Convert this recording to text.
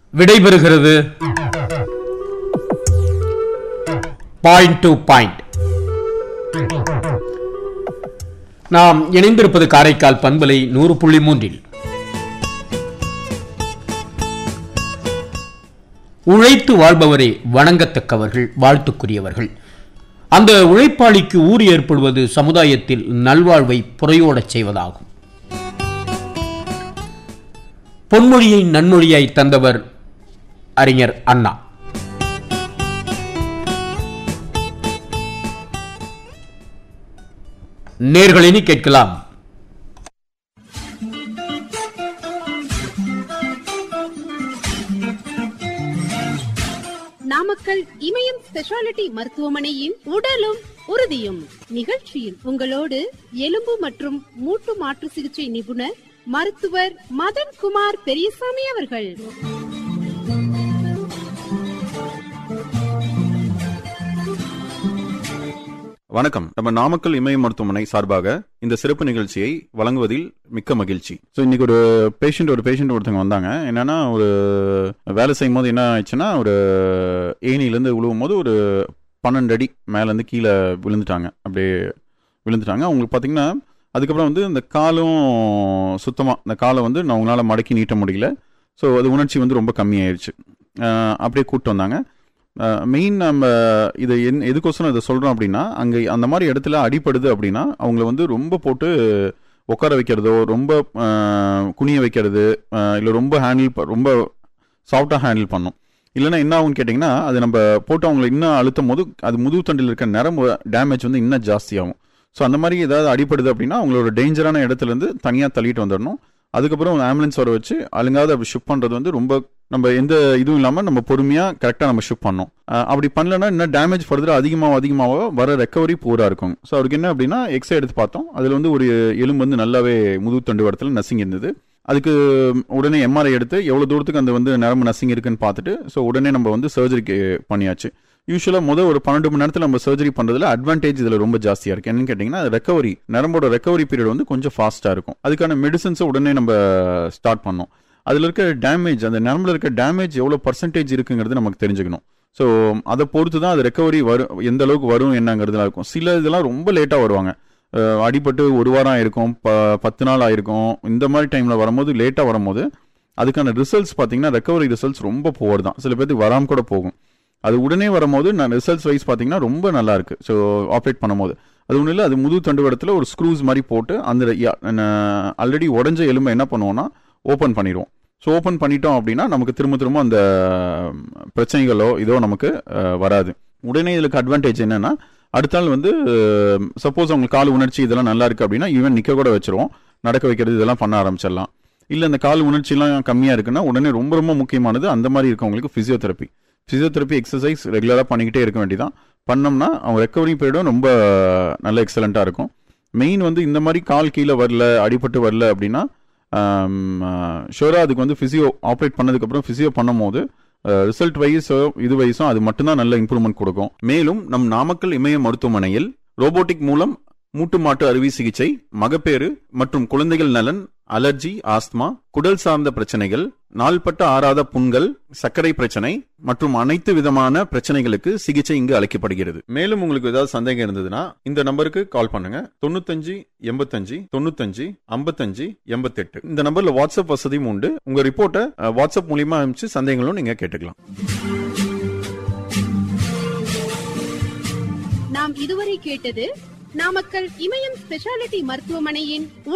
விடைபெறுகிறது point to point நாம் இணைந்திருப்பது காரைக்கால் பண்பலை நூறு புள்ளி மூன்றில் உழைத்து வாழ்பவரே வணங்கத்தக்கவர்கள் வாழ்த்துக்குரியவர்கள் அந்த உழைப்பாளிக்கு ஊறு ஏற்படுவது சமுதாயத்தில் நல்வாழ்வை புறையோடச் செய்வதாகும் பொன்மொழியை நன்மொழியாய் தந்தவர் அறிஞர் அண்ணா நேர்களினி கேட்கலாம் நாமக்கல் இமயம் ஸ்பெஷாலிட்டி மருத்துவமனையின் உடலும் உறுதியும் நிகழ்ச்சியில் உங்களோடு எலும்பு மற்றும் மூட்டு மாற்று சிகிச்சை நிபுணர் மருத்துவர் மதன் குமார் பெரியசாமி அவர்கள் வணக்கம் நம்ம நாமக்கல் இமய மருத்துவமனை சார்பாக இந்த சிறப்பு நிகழ்ச்சியை வழங்குவதில் மிக்க மகிழ்ச்சி ஸோ இன்னைக்கு ஒரு பேஷண்ட் ஒரு பேஷண்ட் ஒருத்தவங்க வந்தாங்க என்னன்னா ஒரு வேலை செய்யும் போது என்ன ஆயிடுச்சுன்னா ஒரு ஏனிலேருந்து விழுவும் போது ஒரு பன்னெண்டு அடி மேலேருந்து கீழே விழுந்துட்டாங்க அப்படியே விழுந்துட்டாங்க அவங்களுக்கு பார்த்தீங்கன்னா அதுக்கப்புறம் வந்து இந்த காலும் சுத்தமாக இந்த காலை வந்து நான் அவங்களால மடக்கி நீட்ட முடியல ஸோ அது உணர்ச்சி வந்து ரொம்ப கம்மியாயிருச்சு அஹ் அப்படியே கூப்பிட்டு வந்தாங்க மெயின் நம்ம இதை என் எதுக்கோசரம் இதை சொல்கிறோம் அப்படின்னா அங்கே அந்த மாதிரி இடத்துல அடிப்படுது அப்படின்னா அவங்கள வந்து ரொம்ப போட்டு உட்கார வைக்கிறதோ ரொம்ப அஹ், குனிய வைக்கிறது இல்லை ரொம்ப ஹேண்டில் ரொம்ப சாஃப்டாக ஹேண்டில் பண்ணும் இல்லைன்னா என்ன ஆகும்னு கேட்டிங்கன்னா அது நம்ம போட்டு அவங்கள இன்னும் அழுத்தும் போது அது முதுகு தண்டில் இருக்க நரம்பு டேமேஜ் வந்து இன்னும் ஜாஸ்தியாகும் ஸோ அந்த மாதிரி ஏதாவது அடிப்படுது அப்படின்னா அவங்களோட டேஞ்சரான இடத்துலேருந்து தனியாக தள்ளிட்டு வந்துடணும் அதுக்கப்புறம் ஆம்புலன்ஸ் வர வச்சு அழுங்காத அப்படி ஷிஃப்ட் பண்ணுறது வந்து ரொம்ப நம்ம எந்த இதுவும் இல்லாமல் நம்ம பொறுமையாக கரெக்டாக நம்ம ஷிஃப்ட் பண்ணோம் அஹ் அப்படி பண்ணலன்னா இன்னும் டேமேஜ் ஃபர்தராக அதிகமாக அதிகமாக வர ரெக்கவரி பூரா இருக்கும் ஸோ அவருக்கு என்ன அப்படின்னா எக்ஸ்ரே எடுத்து பார்த்தோம் அதில் வந்து ஒரு எலும்பு வந்து நல்லாவே முதுகு தண்டு இடத்துல நசுங்கி இருந்தது அதுக்கு உடனே எம்ஆர்ஐ எடுத்து எவ்வளோ தூரத்துக்கு அந்த வந்து நரம்பு நசுங்கி இருக்குன்னு பார்த்துட்டு ஸோ உடனே நம்ம வந்து சர்ஜரிக்கு பண்ணியாச்சு யூஸ்வலாக முதல் ஒரு பன்னெண்டு மணி நேரத்தில் நம்ம சர்ஜரி பண்ணுறதுல அட்வான்டேஜ் இதில் ரொம்ப ஜாஸ்தியாக இருக்குது என்னன்னு கேட்டிங்கன்னா ரெக்கவரி நரம்போட ரெக்கவரி பீரியட் வந்து கொஞ்சம் ஃபாஸ்ட்டாக இருக்கும் அதுக்கான மெடிசன்ஸை உடனே நம்ம ஸ்டார்ட் பண்ணோம் அதில் இருக்க டேமேஜ் அந்த நரம்பில் இருக்க டேமேஜ் எவ்வளோ பர்சன்டேஜ் இருக்குங்கிறது நமக்கு தெரிஞ்சுக்கணும் ஸோ அதை பொறுத்து தான் அது ரெக்கவரி வரும் எந்த அளவுக்கு வரும் என்னங்கிறதுலாம் இருக்கும் சில இதெல்லாம் ரொம்ப லேட்டாக வருவாங்க அஹ் அடிபட்டு ஒரு வாரம் ஆயிருக்கும் ப பத்து நாள் ஆயிருக்கும் இந்த மாதிரி டைமில் வரும்போது லேட்டாக வரும்போது அதுக்கான ரிசல்ட்ஸ் பார்த்தீங்கன்னா ரெக்கவரி ரிசல்ட்ஸ் ரொம்ப போர் தான் சில பேருக்கு வராமல் கூட போகும் அது உடனே வரும்போது நான் ரிசல்ட்ஸ் வைஸ் பார்த்தீங்கன்னா ரொம்ப நல்லா இருக்கு ஸோ ஆப்ரேட் பண்ணும்போது அது ஒன்றும் இல்லை அது முது தண்டுவடத்தில் ஒரு ஸ்க்ரூஸ் மாதிரி போட்டு அந்த ஆல்ரெடி உடஞ்ச எலும்பை என்ன பண்ணுவோம்னா ஓப்பன் பண்ணிடுவோம் ஸோ ஓப்பன் பண்ணிட்டோம் அப்படின்னா நமக்கு திரும்ப திரும்ப அந்த பிரச்சனைகளோ இதோ நமக்கு அஹ், வராது உடனே இதுக்கு அட்வான்டேஜ் என்னன்னா அடுத்த நாள் வந்து சப்போஸ் அவங்க கால் உணர்ச்சி இதெல்லாம் நல்லா இருக்கு அப்படின்னா ஈவன் நிற்க கூட வச்சிருவோம் நடக்க வைக்கிறது இதெல்லாம் பண்ண ஆரம்பிச்சிடலாம் இல்லை அந்த கால் உணர்ச்சிலாம் கம்மியாக இருக்குன்னா உடனே ரொம்ப ரொம்ப முக்கியமானது அந்த மாதிரி இருக்கவங்களுக்கு ஃபிசியோதெரப்பி ஃபிசியோதெரப்பி எக்ஸசைஸ் ரெகுலராக பண்ணிக்கிட்டே இருக்க வேண்டியதான் பண்ணோம்னா அவங்க ரெக்கவரி பீரியடும் ரொம்ப நல்ல எக்ஸலண்ட்டாக இருக்கும் மெயின் வந்து இந்த மாதிரி கால் கீழே வரல அடிபட்டு வரல அப்படின்னா ஷோராக அதுக்கு வந்து ஃபிசியோ ஆப்ரேட் பண்ணதுக்கப்புறம் ஃபிசியோ பண்ணும்போது ரிசல்ட் வைஸோ இது வைஸும் அது மட்டும்தான் நல்ல இம்ப்ரூவ்மெண்ட் கொடுக்கும் மேலும் நம் நாமக்கல் இமய மருத்துவமனையில் ரோபோட்டிக் மூலம் மூட்டு மாட்டு அறுவை சிகிச்சை மகப்பேறு மற்றும் குழந்தைகள் நலன் அலர்ஜி ஆஸ்துமா குடல் சார்ந்த பிரச்சனைகள் நாள்பட்ட ஆறாத புண்கள் சர்க்கரை பிரச்சனை மற்றும் அனைத்து விதமான பிரச்சனைகளுக்கு சிகிச்சை இங்கு அளிக்கப்படுகிறது மேலும் உங்களுக்கு ஏதாவது சந்தேகம் இருந்ததுன்னா இந்த நம்பருக்கு கால் பண்ணுங்க தொண்ணூத்தஞ்சு எண்பத்தஞ்சு தொண்ணூத்தஞ்சு ஐம்பத்தஞ்சு எண்பத்தெட்டு இந்த நம்பர்ல வாட்ஸ்அப் வசதியும் உண்டு உங்க ரிப்போர்ட்டை அஹ், வாட்ஸ்அப் மூலியமா அனுப்பிச்சு சந்தேகங்களும் நீங்க கேட்டுக்கலாம் நாம் இதுவரை கேட்டது நாமக்கல் இமயம் ஸ்பெஷாலிட்டி மருத்துவமனையின்